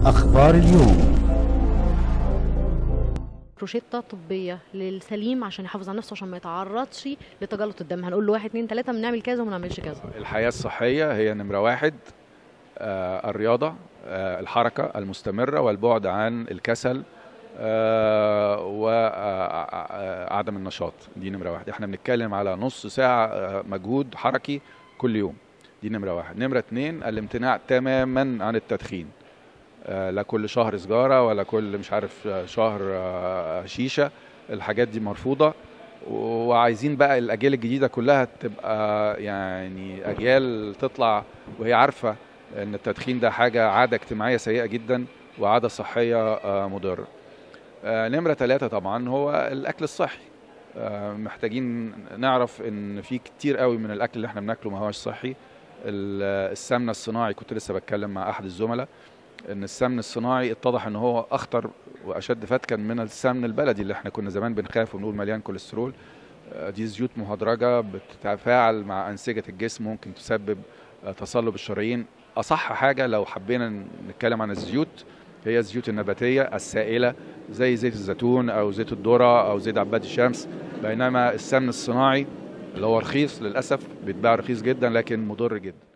أخبار اليوم روشتة طبية للسليم عشان يحافظ على نفسه عشان ما يتعرضش لتجلط الدم هنقول له واحد اتنين تلاتة بنعمل كذا وما نعملش كذا الحياة الصحية هي نمرة واحد آه، الرياضة آه، الحركة المستمرة والبعد عن الكسل وعدم النشاط دي نمرة واحد احنا بنتكلم على نص ساعة آه، مجهود حركي كل يوم دي نمرة واحد نمرة اتنين الامتناع تماما عن التدخين آه، لا كل شهر سجارة ولا كل مش عارف آه، شهر آه، شيشة الحاجات دي مرفوضة وعايزين بقى الأجيال الجديدة كلها تبقى يعني أجيال تطلع وهي عارفة إن التدخين ده حاجة عادة اجتماعية سيئة جدا وعادة صحية آه، مضرة آه، نمرة ثلاثة طبعا هو الأكل الصحي آه، محتاجين نعرف إن في كتير قوي من الأكل اللي احنا بناكله ما هوش صحي ال- السمنة الصناعي كنت لسه بتكلم مع أحد الزملاء ان السمن الصناعي اتضح ان هو اخطر واشد فتكا من السمن البلدي اللي احنا كنا زمان بنخاف ونقول مليان كوليسترول آه، دي زيوت مهدرجه بتتفاعل مع انسجه الجسم ممكن تسبب آه، تصلب الشرايين اصح حاجه لو حبينا نتكلم عن الزيوت هي الزيوت النباتيه السائله زي زيت الزيتون او زيت الذره او زيت عباد الشمس بينما السمن الصناعي اللي هو رخيص للاسف بيتباع رخيص جدا لكن مضر جدا